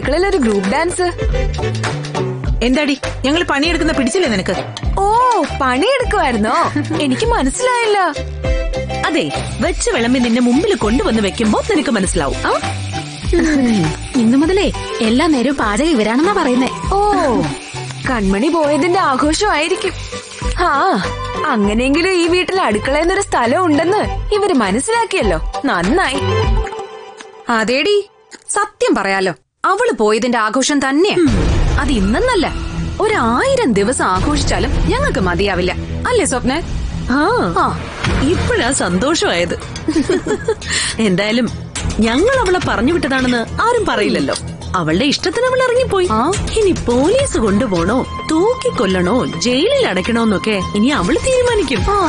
അടുക്കളയിൽ ഒരു group dance എന്താടി ഞങ്ങൾ പണിയെടുക്കുന്ന പിടിച്ചില്ലേ നിനക്ക് ഓ പണിയെടുക്കുമായിരുന്നോ എനിക്ക് മനസ്സിലായില്ല അതെ വെച്ച് വിളമ്പി നിന്നെ മുമ്പിൽ കൊണ്ടുവന്ന് വെക്കുമ്പോ നിനക്ക് മനസ്സിലാവും ആ? ഇന്നു മുതലേ എല്ലാ നേരവും പാചകം ഇവരാണെന്നാ പറയുന്നേ ഓ കൺമണി പോയതിന്റെ ആഘോഷമായിരിക്കും ആ അങ്ങനെയെങ്കിലും ഈ വീട്ടിൽ അടുക്കളയെന്നൊരു സ്ഥലം ഉണ്ടെന്ന് ഇവര് മനസ്സിലാക്കിയല്ലോ നന്നായി അതേടി സത്യം പറയാലോ അവള് പോയതിന്റെ ആഘോഷം തന്നെയാ അത് ഇന്നെന്നല്ല ഒരായിരം ദിവസം ആഘോഷിച്ചാലും ഞങ്ങൾക്ക് മതിയാവില്ല അല്ലേ സ്വപ്ന ആ ആ ഇപ്പോഴാ സന്തോഷമായത് എന്തായാലും ഞങ്ങൾ അവളെ പറഞ്ഞു വിട്ടതാണെന്ന് ആരും പറയില്ലല്ലോ അവളുടെ ഇഷ്ടത്തിന് അവൾ ഇറങ്ങിപ്പോയി ആ. ഇനി പോലീസ് കൊണ്ടുപോണോ തൂക്കിക്കൊല്ലണോ ജയിലിൽ അടയ്ക്കണോന്നൊക്കെ ഇനി അവള് തീരുമാനിക്കും ആ.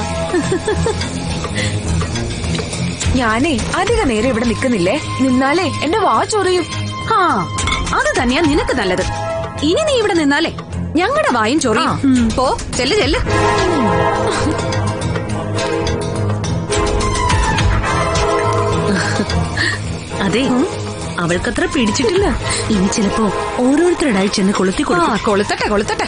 ഞാനേ അധിക നേരം ഇവിടെ നിക്കുന്നില്ലേ നിന്നാലേ എന്റെ വാ ചൊറിയും ആ അത് തന്നെയാ നിനക്ക് നല്ലത് ഇനി നീ ഇവിടെ നിന്നാലേ ഞങ്ങളുടെ വായും ചൊറിയും പോ ചെല്ല് ചെല്ല് അതെ അവൾക്കത്ര പിടിച്ചിട്ടില്ല ഇനി ചിലപ്പോ ഓരോരുത്തരുടായി ചെന്ന് കൊളുത്തി ആ കൊടുക്കും കൊളുത്തട്ടെ കൊളുത്തട്ടെ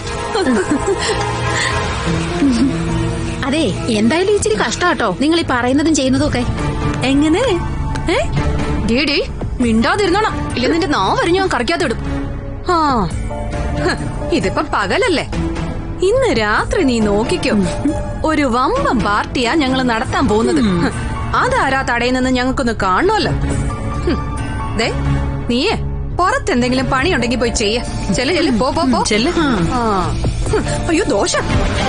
അതെ എന്തായാലും ഇച്ചിരി കഷ്ടാട്ടോ നിങ്ങൾ ഈ പറയുന്നതും ചെയ്യുന്നതും ഒക്കെ എങ്ങനെ ഏ ഡീ ഡീ മിണ്ടാതിരുന്നോണം ഇല്ല നിന്റെ നാ വരും ഞാൻ കറിക്കാത്ത വിടും ആ ഹ്, ഇതിപ്പോ പകലല്ലേ ഇന്ന് രാത്രി നീ നോക്കിക്കോ ഒരു വമ്പം പാർട്ടിയാ ഞങ്ങൾ നടത്താൻ പോകുന്നത് ഹ്, അതാരാ തടയുന്നെന്ന് ഞങ്ങൾക്കൊന്ന് കാണണമല്ലോ ഹും, ദേ നീയേ പുറത്തെന്തെങ്കിലും പണിയുണ്ടെങ്കിൽ പോയി ചെയ്യ ചെല്ല് ചെല്ല് പോ പോ പോ ചെല്ല് ആ ഹ്, അയ്യോ ദോഷം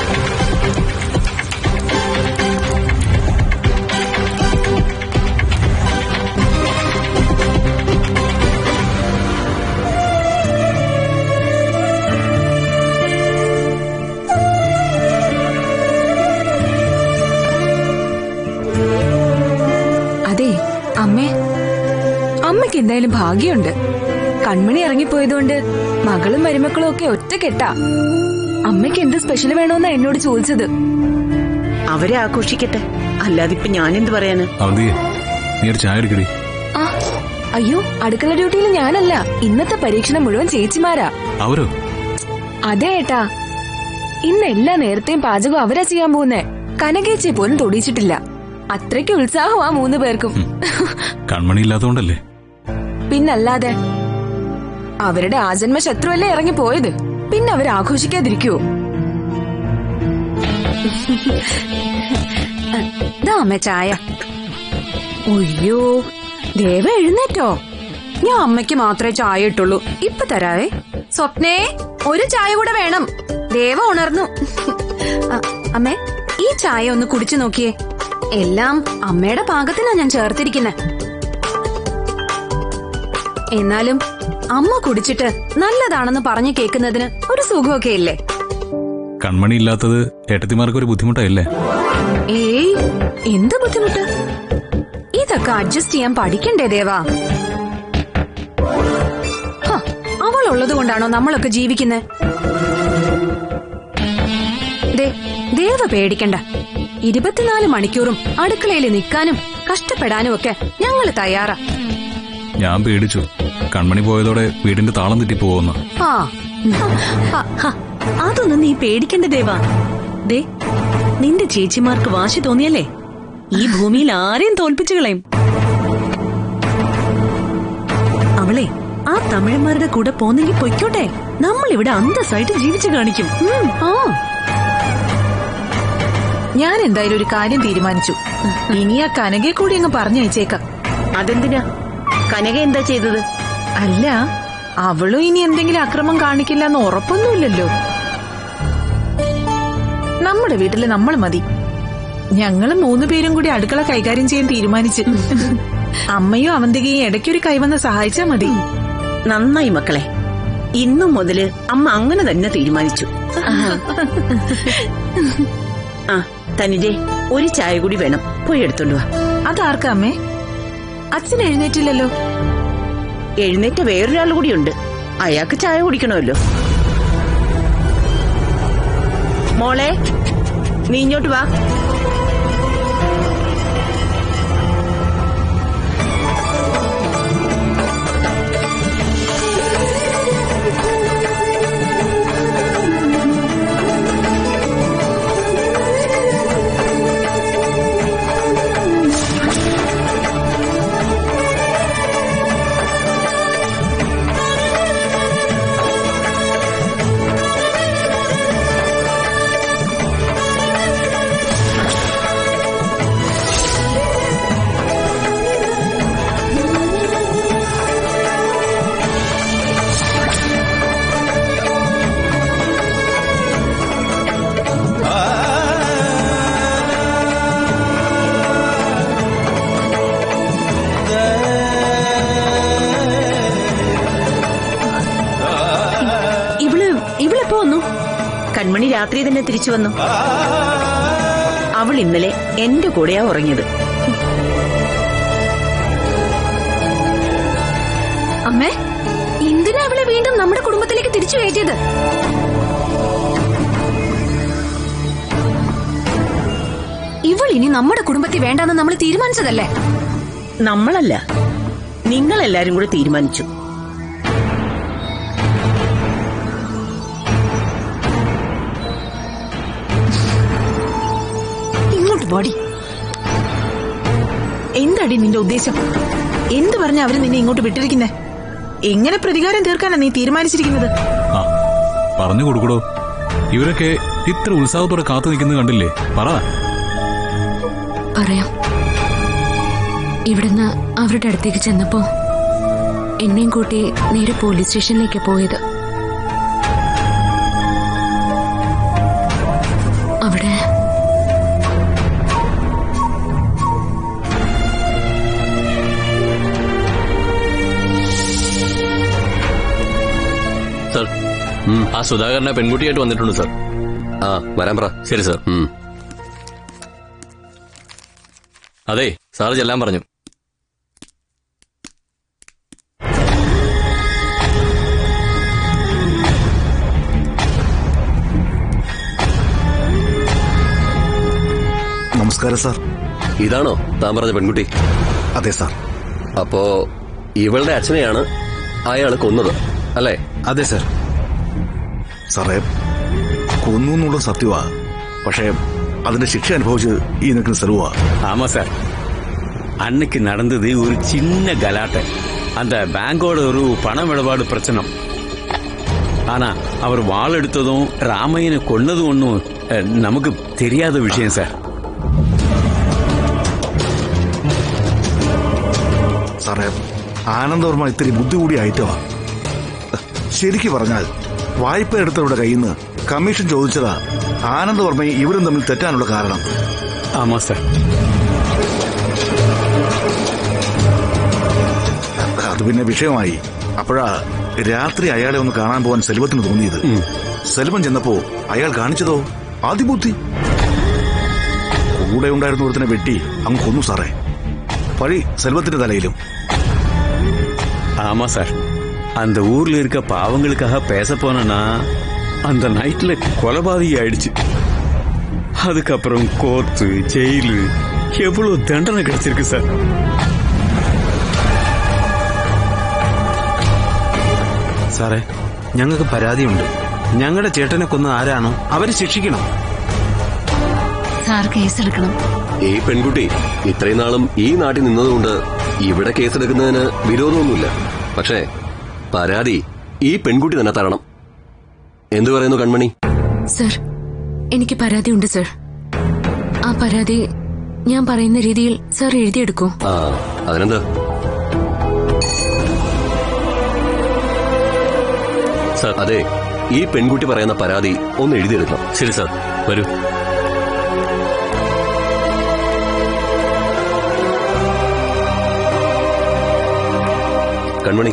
അതെ അമ്മേ അമ്മയ്ക്ക് എന്തായാലും ഭാഗ്യമുണ്ട് കൺമണി ഇറങ്ങിപ്പോയതുകൊണ്ട് മകളും മരുമക്കളും ഒക്കെ ഒറ്റക്കെട്ടാ അമ്മയ്ക്ക് എന്ത് സ്പെഷ്യൽ വേണോന്നാ എന്നോട് ചോദിച്ചത് അവരെ ആഘോഷിക്കട്ടെ അല്ലാതെ ഇപ്പൊ ഞാനെന്ത് പറയാന് അവന്തിയെ നീ ഒരു ചായ എടുക്കടി ആ അയ്യോ അടുക്കള ഡ്യൂട്ടിയിൽ ഞാനല്ല ഇന്നത്തെ പരീക്ഷണം മുഴുവൻ ചേച്ചിമാരാ അവരോ അതെ ഏട്ടാ ഇന്ന് എല്ലാ നേരത്തെയും പാചകം അവരാ ചെയ്യാൻ പോകുന്നേ കനകേച്ചിയെ പോലും തൊടിയിച്ചിട്ടില്ല അത്രയ്ക്ക് ഉത്സാഹമാ മൂന്ന് പേർക്കും കൺമണി ഇല്ലാത്തതുകൊണ്ടല്ലേ പിന്നല്ലാതെ അവരുടെ ആജന്മ ശത്രുവല്ലേ ഇറങ്ങി പോയത് പിന്നെ അവർ ആഘോഷിക്കാതിരിക്കുവോ ദാ അമ്മ ചായ ഒയ്യോ ദേവ എഴുന്നേറ്റോ ഞാൻ അമ്മയ്ക്ക് മാത്രമേ ചായ ഇട്ടുള്ളൂ ഇപ്പൊ തരാവേ സ്വപ്നേ ഒരു ചായ കൂടെ വേണം ദേവ ഉണർന്നു അ, അമ്മേ ഈ ചായ ഒന്ന് കുടിച്ചു നോക്കിയേ എല്ലാം അമ്മയുടെ പാകത്തിനാ ഞാൻ ചേർത്തിരിക്കുന്നെ എന്നാലും അമ്മ കുടിച്ചിട്ട് നല്ലതാണെന്ന് പറഞ്ഞു കേൾക്കുന്നതിന് ഒരു സുഖമൊക്കെ ഇല്ലേ കൺമണി ഇല്ലാത്തത് ഏട്ടത്തിമാർക്ക് ഒരു ബുദ്ധിമുട്ടായില്ലേ ഏയ് എന്ത് ബുദ്ധിമുട്ട് ഇതൊക്കെ അഡ്ജസ്റ്റ് ചെയ്യാൻ പഠിക്കണ്ടേ ദേവാ ഹ, അവളുള്ളത് കൊണ്ടാണോ നമ്മളൊക്കെ ജീവിക്കുന്നത് ദേ ദേവ പേടിക്കണ്ട ഇരുപത്തിനാല് മണിക്കൂറും അടുക്കളയിൽ നിൽക്കാനും കഷ്ടപ്പെടാനും ഒക്കെ ഞങ്ങൾ തയ്യാറാ ഞാൻ പേടിച്ചു കൺമണി പോയതോടെ വീടിന്റെ താളം തെറ്റി പോകുന്ന ആ ആ, ഹ, അതൊന്നും നീ പേടിക്കണ്ട ദേവാ ദേ നിന്റെ ചേച്ചിമാർക്ക് വാശി തോന്നിയല്ലേ ഈ ഭൂമിയിൽ ആരെയും തോൽപ്പിച്ചു കളയും അവളെ ആ തമിഴന്മാരുടെ കൂടെ പോന്നെങ്കിൽ പൊയ്ക്കോട്ടെ നമ്മൾ ഇവിടെ അന്തസ്സായിട്ട് ജീവിച്ചു കാണിക്കും ഉം. ആ ഞാൻ എന്തായാലും ഒരു കാര്യം തീരുമാനിച്ചു ഇനി ആ കനകയെ കൂടി അങ്ങ് പറഞ്ഞയച്ചേക്കാം അതെന്തിനാ കനക എന്താ ചെയ്തത് അല്ല അവളും ഇനി എന്തെങ്കിലും അക്രമം കാണിക്കില്ല എന്ന് ഉറപ്പൊന്നുമില്ലല്ലോ നമ്മുടെ വീട്ടില് നമ്മൾ മതി ഞങ്ങള് മൂന്ന് പേരും കൂടി അടുക്കള കൈകാര്യം ചെയ്യാൻ തീരുമാനിച്ചു അമ്മയും അവന്തികയും ഇടയ്ക്കൊരു കൈവന്ന് സഹായിച്ചാ മതി നന്നായി മക്കളെ ഇന്നു മുതല് അമ്മ അങ്ങനെ തന്നെ തീരുമാനിച്ചു ആ തനിജെ ഒരു ചായ കൂടി വേണം പോയി എടുത്തോണ്ട് വാ അതാർക്കാ അമ്മേ അച്ഛൻ എഴുന്നേറ്റില്ലല്ലോ എഴുന്നേറ്റ വേറൊരാൾ കൂടിയുണ്ട് അയാൾക്ക് ചായ കുടിക്കണമല്ലോ മോളെ നീ ഇങ്ങോട്ട് വാ രാത്രി തന്നെ തിരിച്ചു വന്നു അവൾ ഇന്നലെ എന്റെ കൂടെയാ ഉറങ്ങിയത് അമ്മേ എന്തിനാ അവളെ വീണ്ടും നമ്മുടെ കുടുംബത്തിലേക്ക് തിരിച്ചു കയറ്റിയത് ഇവൾ ഇനി നമ്മുടെ കുടുംബത്തിൽ വേണ്ടെന്ന് നമ്മൾ തീരുമാനിച്ചതല്ലേ നമ്മളല്ല നിങ്ങളെല്ലാരും കൂടെ തീരുമാനിച്ചു ഇങ്ങോട്ട് പോടി എന്താടി നിന്റെ ഉദ്ദേശം എന്ത് പറഞ്ഞ അവര് നിന്നെ ഇങ്ങോട്ട് വിട്ടിരിക്കുന്നേ എങ്ങനെ പ്രതികാരം തീർക്കാനാ നീ തീരുമാനിച്ചിരിക്കുന്നത് ആ പറഞ്ഞു കൊടുക്കടോ ഇവരൊക്കെ ഇത്ര ഉത്സാഹത്തോടെ കാത്തു നിൽക്കുന്നത് കണ്ടില്ലേ പറ പറയാം ഇവിടുന്ന് അവരുടെ അടുത്തേക്ക് ചെന്നപ്പോ എന്നെയും കൂട്ടി നേരെ പോലീസ് സ്റ്റേഷനിലേക്ക് പോയത് അവിടെ സർ ഉം, ആ സുധാകരനെ പെൺകുട്ടിയായിട്ട് വന്നിട്ടുണ്ട് സർ ആ വരാൻ പറ ശരി സർ ഉം. അതെ സാറ് ചെല്ലാൻ പറഞ്ഞു നമസ്കാരം സാർ ഇതാണോ താൻ പറഞ്ഞ പെൺകുട്ടി അതെ സാർ അപ്പോ ഇവളുടെ അച്ഛനെയാണ് അയാൾ കൊന്നത് അല്ലേ അതെ സാർ സാറേ കൊന്നു എന്നുള്ള സത്യമാ പക്ഷേ അതിന്റെ ശിക്ഷ അനുഭവിച്ച് ഈ നിൽക്കുന്ന സെലവാ ஆமா சார் அன்னைக்கு நடந்தது ஒரு சின்ன கலாட்டை அந்த பேங்கோட ஒரு பண விடபாடு பிரச்சனை ஆனா அவர் வாள் எடுத்ததும் ராமையனை கொன்னதும் ஒன்றும் அஹ், நமக்கு தெரியாத விஷயம் சார் സാറേ ആനന്ദവർമ്മ ഇത്തിരി ബുദ്ധി കൂടി ആയിട്ടവാ ശരിക്കു പറഞ്ഞാൽ വായ്പ എടുത്തവരുടെ കയ്യിൽ നിന്ന് കമ്മീഷൻ ചോദിച്ചതാ ആനന്ദവർമ്മയും ഇവരും തമ്മിൽ തെറ്റാനുള്ള കാരണം ஆமா சார் അത് പിന്നെ വിഷയമായി അപ്പോഴാ രാത്രി അയാളെ ഒന്ന് കാണാൻ പോവാൻ സെൽവത്തിന് തോന്നിയത് സെൽവൻ ചെന്നപ്പോ അയാൾ കാണിച്ചതോ അതിബുദ്ധി കൂടെ ഉണ്ടായിരുന്ന ഒരുത്തിനെ വെട്ടി അങ്ങ് കൊന്നു സാറേ പഴി സെൽവത്തിന്റെ തലയിലും ஆமா சார் அந்த ஊர்ல இருக்க பாவங்களுக்காக பேச போனா அந்த நைட்ல கொலபாதகி ஆயிடுச்சு அதுக்கப்புறம் கோர்ட்டு ஜெயிலு எவ்வளவு தண்டனை கிடைச்சிருக்கு சார் സാറേ ഞങ്ങൾക്ക് പരാതിയുണ്ട് ഞങ്ങളുടെ ചേട്ടനെ കൊന്ന ആരാണോ അവരെ ശിക്ഷിക്കണം സാർ കേസെടുക്കണം ഈ പെൺകുട്ടി ഇത്രയും നാളും ഈ നാട്ടിൽ നിന്നതുകൊണ്ട് ഇവിടെ കേസെടുക്കുന്നതിന് വിരോധമൊന്നുമില്ല പക്ഷേ പരാതി ഈ പെൺകുട്ടി തന്നെ തരണം എന്തു പറയുന്നു കൺമണി സർ എനിക്ക് പരാതിയുണ്ട് സർ ആ പരാതി ഞാൻ പറയുന്ന രീതിയിൽ സർ എഴുതിയെടുക്കൂ ആ അതിനെന്താ സർ അതെ ഈ പെൺകുട്ടി പറയുന്ന പരാതി ഒന്ന് എഴുതിയെടുക്കണം ശരി സർ വരൂ കൺമണി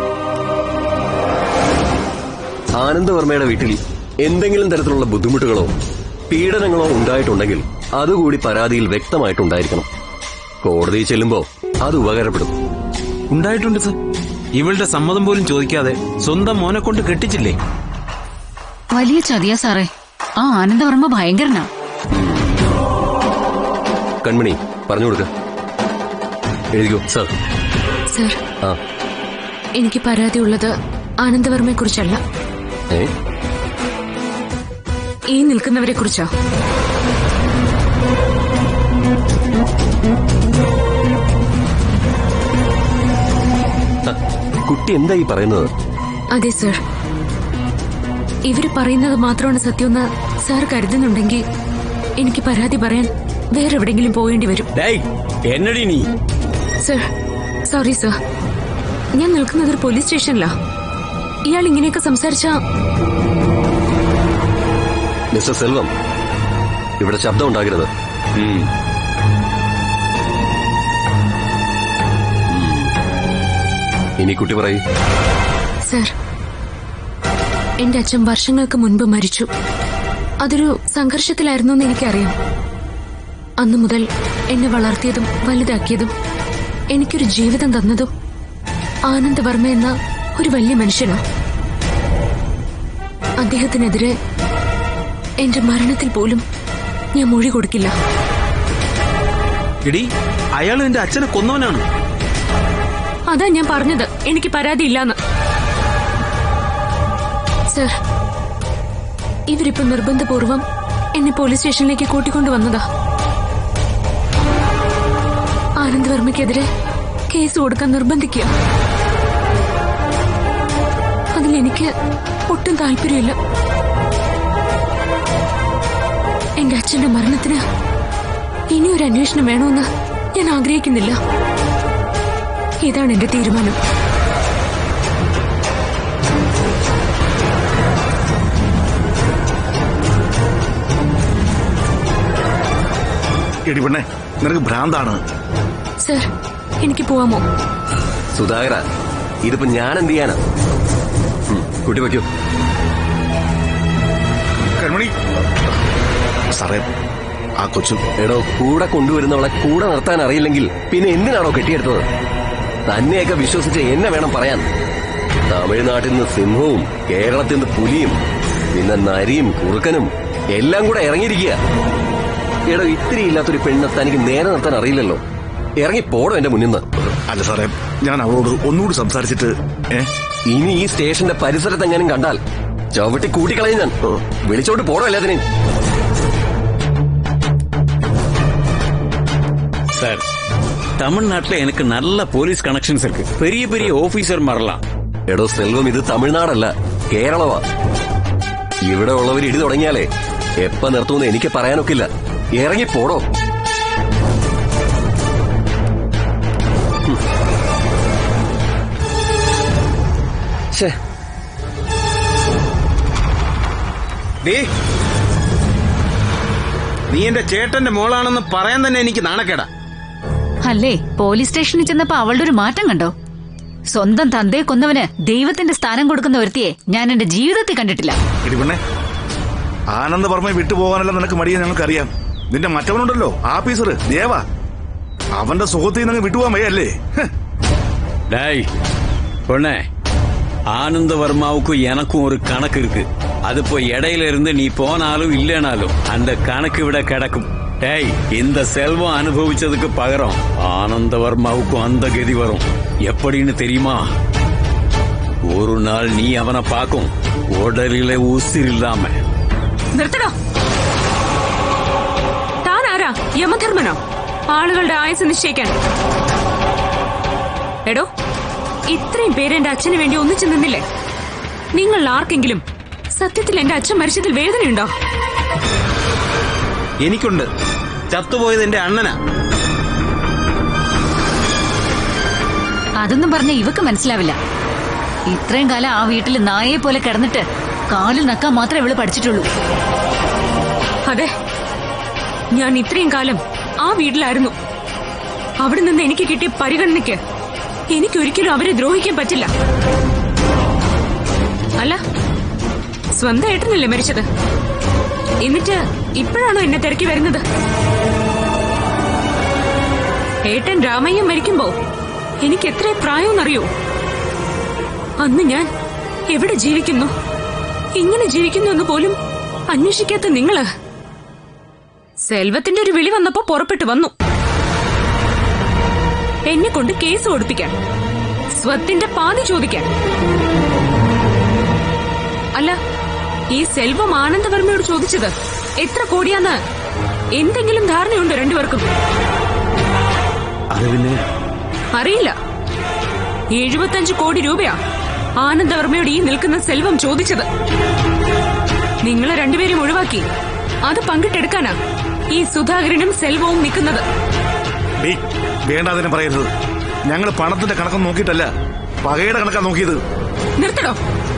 ആനന്ദവർമ്മയുടെ വീട്ടിൽ എന്തെങ്കിലും തരത്തിലുള്ള ബുദ്ധിമുട്ടുകളോ പീഡനങ്ങളോ ഉണ്ടായിട്ടുണ്ടെങ്കിൽ അതുകൂടി പരാതിയിൽ വ്യക്തമായിട്ടുണ്ടായിരിക്കണം കോടതിയിൽ ചെല്ലുമ്പോ അത് ഉപകാരപ്പെടും ഉണ്ടായിട്ടുണ്ട് സർ ഇവളുടെ സമ്മതം പോലും ചോദിക്കാതെ സ്വന്തം മോനെ കൊണ്ട് കെട്ടിച്ചില്ലേ വലിയ ചതിയാ സാറേ ആ ആനന്ദവർമ്മ ഭയങ്കരനാ കൺമണി പറഞ്ഞു കൊടുക്ക എഴുതിക്കോ സർ സർ ആ എനിക്ക് പരാതിയുള്ളത് ആനന്ദവർമ്മയെ കുറിച്ചല്ല ഏ ഈ നിൽക്കുന്നവരെ കുറിച്ചാ ഹ, കുട്ടി എന്താ ഈ പറയുന്നത് അതെ സർ ഇവര് പറയുന്നത് മാത്രമാണ് സത്യമെന്ന് സാർ കരുതുന്നുണ്ടെങ്കിൽ എനിക്ക് പരാതി പറയാൻ വേറെ എവിടെങ്കിലും പോകേണ്ടി വരും டேய் என்னடி நீ സർ സോറി സർ ഞാൻ നിൽക്കുന്നത് ഒരു പോലീസ് സ്റ്റേഷനിലാ ഇയാൾ ഇങ്ങനെയൊക്കെ സംസാരിച്ച മിസ്റ്റർ സെൽവം ഇവിടെ ശബ്ദം ഉണ്ടാകരുത് ம் ഇനി കുട്ടി പറയൂ സർ എന്റെ അച്ഛൻ വർഷങ്ങൾക്ക് മുൻപ് മരിച്ചു അതൊരു സംഘർഷത്തിലായിരുന്നു എന്ന് എനിക്കറിയാം അന്നു മുതൽ എന്നെ വളർത്തിയതും വലുതാക്കിയതും എനിക്കൊരു ജീവിതം തന്നതും ആനന്ദവർമ്മ എന്ന ഒരു വലിയ മനുഷ്യനാ അദ്ദേഹത്തിനെതിരെ എന്റെ മരണത്തിൽ പോലും ഞാൻ മൊഴി കൊടുക്കില്ല എടി അയാൾ എന്റെ അച്ഛനെ കൊന്നവനാണ് അതാ ഞാൻ പറഞ്ഞത് എനിക്ക് പരാതിയില്ലാന്ന് സർ ഇവരിപ്പോ നിർബന്ധപൂർവം എന്നെ പോലീസ് സ്റ്റേഷനിലേക്ക് കൂട്ടിക്കൊണ്ടുവന്നതാ ആനന്ദ് വർമ്മയ്ക്കെതിരെ കേസ് കൊടുക്കാൻ നിർബന്ധിക്കുക അതിലെനിക്ക് ഒട്ടും താല്പര്യമില്ല എന്റെ അച്ഛന്റെ മരണത്തിന് ഇനിയൊരു അന്വേഷണം വേണമെന്ന് ഞാൻ ആഗ്രഹിക്കുന്നില്ല ഇതാണ് എന്റെ തീരുമാനം എടി പെണ്ണെ നിനക്ക് ഭ്രാന്താണ് സർ എനിക്ക് പോവാമോ സുധാകര ഇതിപ്പോ ഞാൻ എന്ത് ചെയ്യാനാ ഉം, കുട്ടി വയ്ക്കൂ കൺമണി സാറേ ആ കൊച്ചു എടോ കൂടെ കൊണ്ടുവരുന്നവളെ കൂടെ നിർത്താൻ അറിയില്ലെങ്കിൽ പിന്നെ എന്തിനാണോ കെട്ടിയെടുത്തത് തന്നെയൊക്കെ വിശ്വസിച്ച് എന്നെ വേണം പറയാൻ തമിഴ്നാട്ടിൽ നിന്ന് സിംഹവും കേരളത്തിൽ നിന്ന് പുലിയും പിന്നെ നരിയും കുറുക്കനും എല്ലാം കൂടെ ഇറങ്ങിയിരിക്കുക എടോ ഇത്തിരി ഇല്ലാത്തൊരു പെണ്ണ് തനിക്ക് നേരെ നിർത്താൻ അറിയില്ലല്ലോ ഇറങ്ങി പോടോ എന്റെ മുന്നിൽ നിന്ന് അല്ല സാറേ ഞാൻ അവളോട് ഒന്നുകൂടി സംസാരിച്ചിട്ട് ഏ ഇനി ഈ സ്റ്റേഷന്റെ പരിസരത്ത് എങ്ങാനും കണ്ടാൽ ചവിട്ടി കൂട്ടിക്കളയും ഞാൻ വിളിച്ചോട്ട് പോടോ എല്ലാത്തിനെയും சார் தமிழ்நாட்டுல எனக்கு நல்ல போலீஸ் கனெக்ஷன்ஸ் இருக்கு பெரிய பெரிய ஆபீசர் மாறலாம் എടോ സെൽവം ഇത് തമിഴ്നാടല്ല കേരളമാ ഇവിടെ ഉള്ളവർ ഇടി തുടങ്ങിയാലേ എപ്പ നിർത്തുമെന്ന് എനിക്ക് പറയാനൊക്കില്ല ഇറങ്ങി പോടോ ഛേ ദേ നീ എന്റെ ചേട്ടന്റെ മോളാണെന്ന് പറയാൻ തന്നെ എനിക്ക് നാണക്കേടാ അല്ലേ പോലീസ് സ്റ്റേഷനിൽ ചെന്നപ്പോ അവളുടെ ഒരു മാറ്റം കണ്ടോ സ്വന്തം തന്തയെ കൊന്നവന് ദൈവത്തിന്റെ സ്ഥാനം കൊടുക്കുന്ന ഒരുത്തിയെ ഞാൻ എന്റെ ജീവിതത്തിൽ കണ്ടിട്ടില്ല എടി പെണ്ണെ ആനന്ദ വർമ്മയെ വിട്ടുപോകാനല്ല നിനക്ക് മടിയെ ഞങ്ങൾക്കറിയാം നിന്റെ മറ്റവനുണ്ടല്ലോ ആഫീസർ ദേവ അവന്റെ സുഖത്തിൽ നിന്ന് വിട്ടുപോകാൻ വയ്യല്ലേ ഹ്. டேய் பொண்ணே ஆனந்தவர்மாவுக்கும் எனக்கும் ஒரு கணக்கு இருக்கு அது இப்போ இடையில இருந்து நீ போனாலும் இல்லைனாலும் அந்த கணக்கு விட கிடக்கும் டேய் இந்த செல்வம் அனுபவிச்சதுக்கு பகரம் ஆனந்தவர்மாவுக்கும் அந்த கதி வரும் எப்படின்னு தெரியுமா ஒரு நாள் நீ அவனை பார்க்கும் உடலில உசிர் இல்லாம നിർത്തടോ താൻ ആരാ യമധർമ്മനോ ആളുകളുടെ ആയുസ് നിശ്ചയിക്കാൻ എടോ ഇത്രയും പേര് എന്റെ അച്ഛന് വേണ്ടി ഒന്നിച്ചു നിന്നില്ലേ നിങ്ങൾ ആർക്കെങ്കിലും സത്യത്തിൽ എന്റെ അച്ഛൻ മരിച്ചതിൽ വേദനയുണ്ടോ എനിക്കുണ്ട് ചത്തുപോയത് എന്റെ അണ്ണനാ അതൊന്നും പറഞ്ഞ ഇവക്ക് മനസ്സിലാവില്ല ഇത്രയും കാലം ആ വീട്ടിൽ നായയെ പോലെ കിടന്നിട്ട് കാലിൽ നക്കാൻ മാത്രമേ ഇവള് പഠിച്ചിട്ടുള്ളൂ അതെ ഞാൻ ഇത്രയും കാലം ആ വീട്ടിലായിരുന്നു അവിടെ നിന്ന് എനിക്ക് കിട്ടിയ പരിഗണനയ്ക്ക് എനിക്കൊരിക്കലും അവരെ ദ്രോഹിക്കാൻ പറ്റില്ല അല്ല സ്വന്തം ഏട്ടനല്ലേ മരിച്ചത് എന്നിട്ട് ഇപ്പോഴാണോ എന്നെ തിരക്കി വരുന്നത് ഏട്ടൻ രാമയ്യൻ മരിക്കുമ്പോ എനിക്ക് എത്ര പ്രായമെന്നറിയോ അന്ന് ഞാൻ എവിടെ ജീവിക്കുന്നു എങ്ങനെ ജീവിക്കുന്നു എന്ന് പോലും അന്വേഷിക്കാത്ത നിങ്ങള് സെൽവത്തിന്റെ ഒരു വിളി വന്നപ്പോ പുറപ്പെട്ടു വന്നു എന്നെ കൊണ്ട് കേസ് കൊടുപ്പിക്കാൻ സ്വത്തിന്റെ പാതി ചോദിക്കാൻ അല്ല ഈ സെൽവം ആനന്ദവർമ്മയോട് ചോദിച്ചത് എത്ര കോടിയാന്ന് എന്തെങ്കിലും ധാരണയുണ്ടോ രണ്ടുപേർക്കും അത് പിന്നെ അറിയില്ല എഴുപത്തഞ്ച് കോടി രൂപയാ ആനന്ദവർമ്മയോട് ഈ നിൽക്കുന്ന സെൽവം ചോദിച്ചത് നിങ്ങളെ രണ്ടുപേരും ഒഴിവാക്കി അത് പങ്കിട്ടെടുക്കാനാ ഈ സുധാകരനും സെൽവവും നിൽക്കുന്നത് ഡേ വേണ്ട അതിനെ പറയരുത് ഞങ്ങൾ പണത്തിന്റെ കണക്കൊന്നും നോക്കിയിട്ടല്ല പകയുടെ കണക്കാ നോക്കിയത് നിർത്തടോ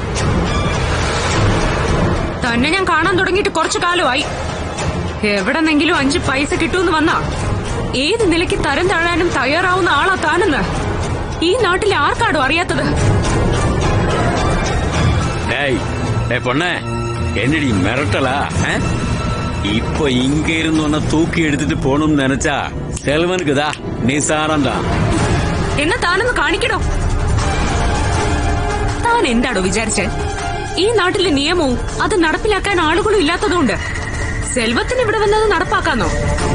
തന്നെ ഞാൻ കാണാൻ തുടങ്ങിയിട്ട് കുറച്ചു കാലമായി എവിടെന്നെങ്കിലും അഞ്ച് പൈസ കിട്ടുമെന്ന് വന്നാ ഏത് നിലയ്ക്ക് തരം താഴാനും തയ്യാറാവുന്ന ആളാ താനെന്ന് ഈ നാട്ടിലെ ആർക്കാടോ അറിയാത്തത് டேய் டே பொண்ணே என்னடி மிரட்டலா ஆ? இப்போ இங்க இருந்து உன்னை தூக்கி எடுத்துட்டு போகணும்னு நினைச்சா செல்வனுக்குதா നിസാരം தான் എന്നാ താനൊന്ന് കാണിക്കണോ താൻ എന്താടോ വിചാരിച്ചേ ഈ നാട്ടിലെ നിയമവും അത് നടപ്പിലാക്കാൻ ആളുകളും ഇല്ലാത്തതുകൊണ്ട് സെൽവത്തിന് ഇവിടെ വന്നത് നടപ്പാക്കാന്നോ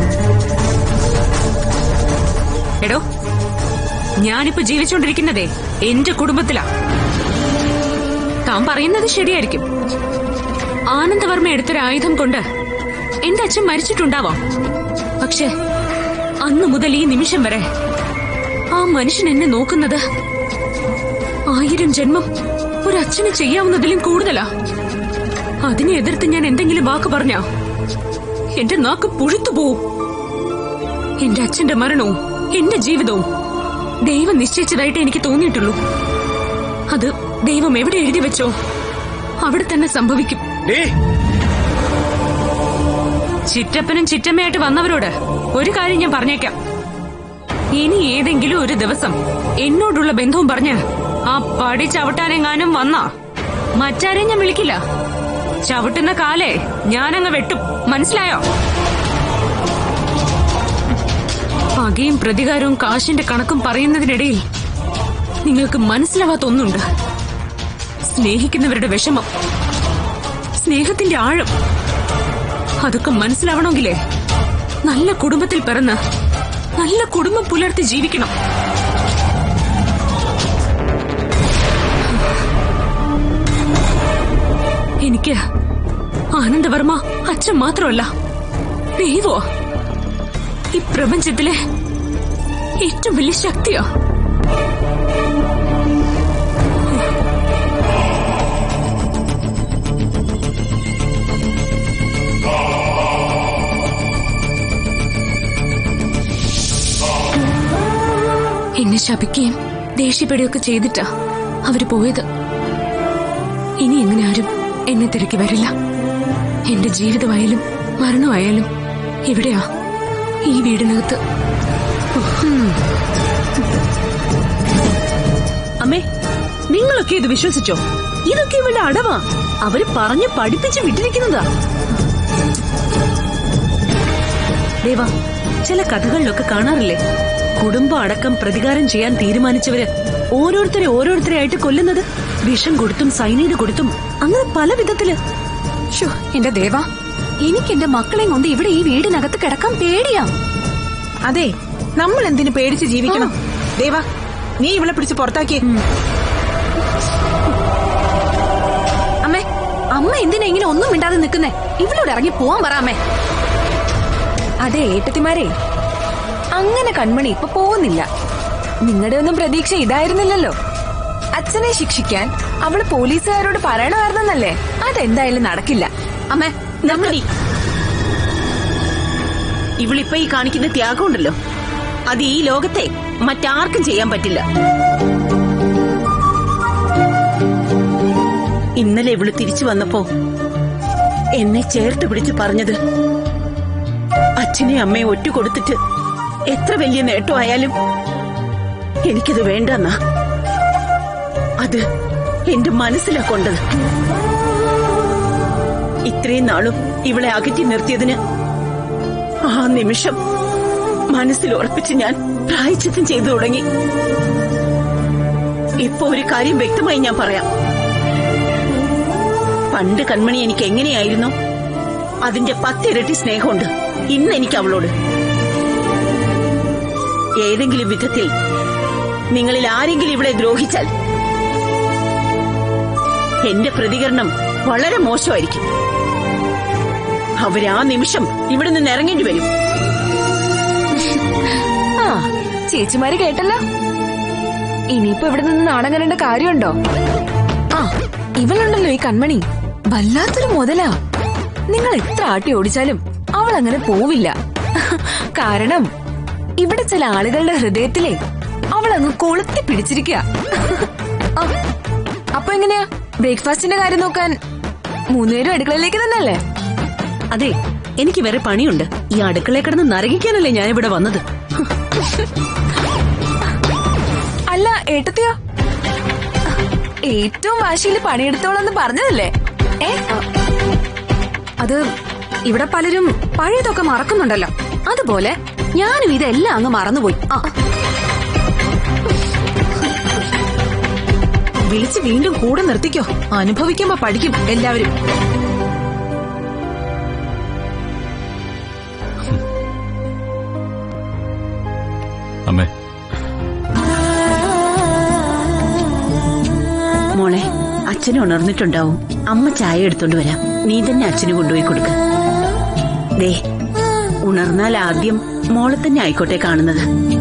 എടോ ഞാനിപ്പോ ജീവിച്ചുകൊണ്ടിരിക്കുന്നതേ എന്റെ കുടുംബത്തിലാ താൻ പറയുന്നത് ശരിയായിരിക്കും ആനന്ദവർമ്മ എടുത്തൊരു ആയുധം കൊണ്ട് എന്റെ അച്ഛൻ മരിച്ചിട്ടുണ്ടാവാം പക്ഷേ അന്നു മുതൽ ഈ നിമിഷം വരെ ആ മനുഷ്യൻ എന്നെ നോക്കുന്നത് ആയിരം ജന്മം ഒരു അച്ഛന് ചെയ്യാവുന്നതിലും കൂടുതലാ അതിനെ എതിർത്ത് ഞാൻ എന്തെങ്കിലും വാക്ക് പറഞ്ഞ എന്റെ നാക്ക് പുഴുത്തു പോവും എന്റെ അച്ഛന്റെ മരണവും എന്റെ ജീവിതവും ദൈവം നിശ്ചയിച്ചതായിട്ട് എനിക്ക് തോന്നിയിട്ടുള്ളൂ അത് ദൈവം എവിടെ എഴുതി വെച്ചോ അവിടെ തന്നെ സംഭവിക്കും ചിറ്റപ്പനും ചിറ്റമ്മയായിട്ട് വന്നവരോട് ഒരു കാര്യം ഞാൻ പറഞ്ഞേക്കാം ഇനി ഏതെങ്കിലും ഒരു ദിവസം എന്നോടുള്ള ബന്ധവും പറഞ്ഞ് ആ പടി ചവിട്ടാനെങ്ങാനും വന്നാ മറ്റാരെയും ഞാൻ വിളിക്കില്ല ചവിട്ടുന്ന കാലേ ഞാനങ്ങ് വെട്ടും മനസ്സിലായോ പകയും പ്രതികാരവും കാശിന്റെ കണക്കും പറയുന്നതിനിടയിൽ നിങ്ങൾക്ക് മനസ്സിലാവാത്ത ഒന്നുണ്ട് സ്നേഹിക്കുന്നവരുടെ വിഷമം സ്നേഹത്തിന്റെ ആഴം അതൊക്കെ മനസ്സിലാവണമെങ്കിലേ നല്ല കുടുംബത്തിൽ പിറന്ന് നല്ല കുടുംബം പുലർത്തി ജീവിക്കണം എനിക്ക് ആനന്ദവർമ്മ അച്ഛൻ മാത്രമല്ല ദൈവോ ഈ പ്രപഞ്ചത്തിലെ ഏറ്റവും വലിയ ശക്തിയോ എന്നെ ശപിക്കുകയും ദേഷ്യപ്പെടുകയൊക്കെ ചെയ്തിട്ടാ അവര് പോയത് ഇനി എങ്ങനെ ആരും എന്നെ തിരക്കി വരില്ല എന്റെ ജീവിതമായാലും മരണമായാലും ഇവിടെയാ ഈ വീടിനകത്ത് ഉം. അമ്മേ നിങ്ങളൊക്കെ ഇത് വിശ്വസിച്ചോ ഇതൊക്കെ ഇവളുടെ അടവാ അവര് പറഞ്ഞ് പഠിപ്പിച്ച് വിട്ടിരിക്കുന്നതാ ദേവാ ചില കഥകളിലൊക്കെ കാണാറില്ലേ കുടുംബം അടക്കം പ്രതികാരം ചെയ്യാൻ തീരുമാനിച്ചവര് ഓരോരുത്തരെ ഓരോരുത്തരെ ആയിട്ട് കൊല്ലുന്നത് വിഷം കൊടുത്തും സൈനൈഡ് കൊടുത്തും അങ്ങനെ പല വിധത്തില് ശ്ശോ, എന്റെ ദേവ എനിക്ക് എന്റെ മക്കളെയും കൊണ്ട് ഇവിടെ ഈ വീടിനകത്ത് കിടക്കാൻ പേടിയാ അതെ നമ്മൾ എന്തിനു പേടിച്ച് ജീവിക്കണം ദേവാ നീ ഇവളെ പിടിച്ച് പുറത്താക്കിയേ അമ്മേ അമ്മ എന്തിനാ ഇങ്ങനെ ഒന്നും മിണ്ടാതെ നിൽക്കുന്നേ ഇവളോട് ഇറങ്ങി പോവാൻ പറ അമ്മേ അതെ ഏട്ടത്തിമാരെ അങ്ങനെ കൺമണി ഇപ്പൊ പോകുന്നില്ല നിങ്ങളുടെ ഒന്നും പ്രതീക്ഷ ഇതായിരുന്നില്ലല്ലോ അച്ഛനെ ശിക്ഷിക്കാൻ അവള് പോലീസുകാരോട് പറയണമായിരുന്നല്ലേ അതെന്തായാലും നടക്കില്ല അമ്മേ നിർമ്മലി ഇവളിപ്പോ ഈ കാണിക്കുന്ന ത്യാഗമുണ്ടല്ലോ അത് ഈ ലോകത്തെ മറ്റാർക്കും ചെയ്യാൻ പറ്റില്ല ഇന്നലെ ഇവള് തിരിച്ചു വന്നപ്പോ എന്നെ ചേർത്ത് പിടിച്ച് പറഞ്ഞത് അച്ഛനെ അമ്മയെ ഒറ്റ കൊടുത്തിട്ട് എത്ര വലിയ നേട്ടമായാലും എനിക്കത് വേണ്ടെന്നാ അത് എന്റെ മനസ്സിലാ കൊണ്ടത് ഇത്രയും നാളും ഇവളെ അകറ്റി നിർത്തിയതിന് ആ നിമിഷം മനസ്സിൽ ഉറപ്പിച്ച് ഞാൻ പ്രായച്ചിത്തം ചെയ്തു തുടങ്ങി ഇപ്പൊ ഒരു കാര്യം വ്യക്തമായി ഞാൻ പറയാം പണ്ട് കൺമണി എനിക്ക് എങ്ങനെയായിരുന്നു അതിന്റെ പത്തിരട്ടി സ്നേഹമുണ്ട് ഇന്ന് എനിക്ക് അവളോട് ഏതെങ്കിലും വിധത്തിൽ നിങ്ങളിൽ ആരെങ്കിലും ഇവിടെ ദ്രോഹിച്ചാൽ എന്റെ പ്രതികരണം വളരെ മോശമായിരിക്കും അവര് ആ നിമിഷം ഇവിടെ നിന്ന് ഇറങ്ങേണ്ടി വരും ആ ചേച്ചിമാര് കേട്ടല്ലോ ഇനിയിപ്പോ ഇവിടെ നിന്ന് നാണം കരേണ്ട കാര്യമുണ്ടോ ആ ഇവളുണ്ടല്ലോ ഈ കൺമണി വല്ലാത്തൊരു മുതലാ നിങ്ങൾ എത്ര ആട്ടി ഓടിച്ചാലും അവൾ അങ്ങനെ പോവില്ല കാരണം ഇവിടെ ചില ആളുകളുടെ ഹൃദയത്തിലെ അവൾ അങ്ങ് കൊളുത്തി പിടിച്ചിരിക്കുക അപ്പൊ എങ്ങനെയാ ബ്രേക്ക്ഫാസ്റ്റിന്റെ കാര്യം നോക്കാൻ മൂന്നുപേരും അടുക്കളയിലേക്ക് തന്നെയല്ലേ അതെ എനിക്ക് വേറെ പണിയുണ്ട് ഈ അടുക്കളയിൽ കിടന്ന് നരകിക്കാനല്ലേ ഞാൻ ഇവിടെ വന്നത് അല്ല ഏട്ടത്തിയോ ഏറ്റവും വാശിയിൽ പണിയെടുത്തോളെന്ന് പറഞ്ഞതല്ലേ ഏ അത് ഇവിടെ പലരും പഴയതൊക്കെ മറക്കുന്നുണ്ടല്ലോ അതുപോലെ ഞാനും ഇതെല്ലാം അങ്ങ് മറന്നുപോയി ആ വിളിച്ച് വീണ്ടും കൂടെ നിർത്തിക്കോ അനുഭവിക്കുമ്പോ പഠിക്കും എല്ലാവരും അമ്മേ മോളെ അച്ഛൻ ഉണർന്നിട്ടുണ്ടാവും അമ്മ ചായ എടുത്തോണ്ട് വരാം നീ തന്നെ അച്ഛന് കൊണ്ടുപോയി കൊടുക്ക ദേ ഉണർന്നാൽ ആദ്യം മോളെ തന്നെ ആയിക്കോട്ടെ കാണുന്നത്